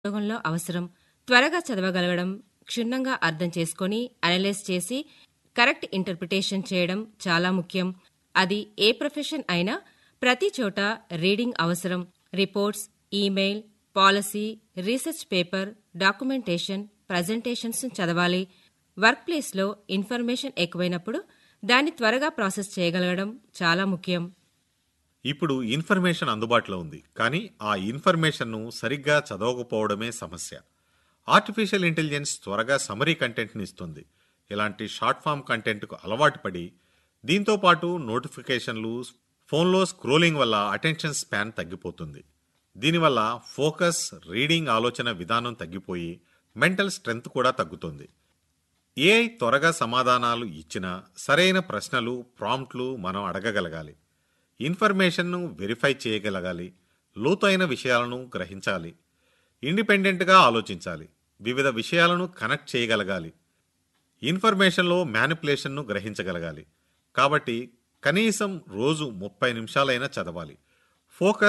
ఉద్యోగంలో అవసరం త్వరగా చదవగలగడం క్షుణ్ణంగా అర్థం చేసుకొని అనలైజ్ చేసి కరెక్ట్ ఇంటర్ప్రిటేషన్ చేయడం చాలా ముఖ్యం అది ఏ ప్రొఫెషన్ అయినా ప్రతి చోట రీడింగ్ అవసరం reports email policy research paper documentation presentations చదవాలి వర్క్ ప్లేస్లో ఇన్ఫర్మేషన్ ఎక్కువైనప్పుడు దాన్ని త్వరగా ప్రాసెస్ చేయగలగడం చాలా ముఖ్యం ఇప్పుడు ఇన్ఫర్మేషన్ అందుబాటులో ఉంది కానీ ఆ ఇన్ఫర్మేషన్ను సరిగ్గా చదవకపోవడమే సమస్య ఆర్టిఫిషియల్ ఇంటెలిజెన్స్ త్వరగా సమరీ కంటెంట్ని ఇస్తుంది ఇలాంటి షార్ట్ ఫామ్ కంటెంట్కు అలవాటు పడి దీంతో పాటు నోటిఫికేషన్లు ఫోన్లో స్క్రోలింగ్ వల్ల అటెన్షన్ స్పాన్ తగ్గిపోతుంది దీనివల్ల ఫోకస్ రీడింగ్ ఆలోచన విధానం తగ్గిపోయి మెంటల్ స్ట్రెంగ్త్ కూడా తగ్గుతుంది ఏఐ త్వరగా సమాధానాలు ఇచ్చినా సరైన ప్రశ్నలు ప్రాంప్ట్లు మనం అడగగలగాలి ఇన్ఫర్మేషన్ను వెరిఫై చేయగలగాలి లోతైన విషయాలను గ్రహించాలి ఇండిపెండెంట్గా ఆలోచించాలి వివిధ విషయాలను కనెక్ట్ చేయగలగాలి ఇన్ఫర్మేషన్లో మ్యానిపులేషన్ను గ్రహించగలగాలి కాబట్టి కనీసం రోజు ముప్పై నిమిషాలైనా చదవాలి ఫోకస్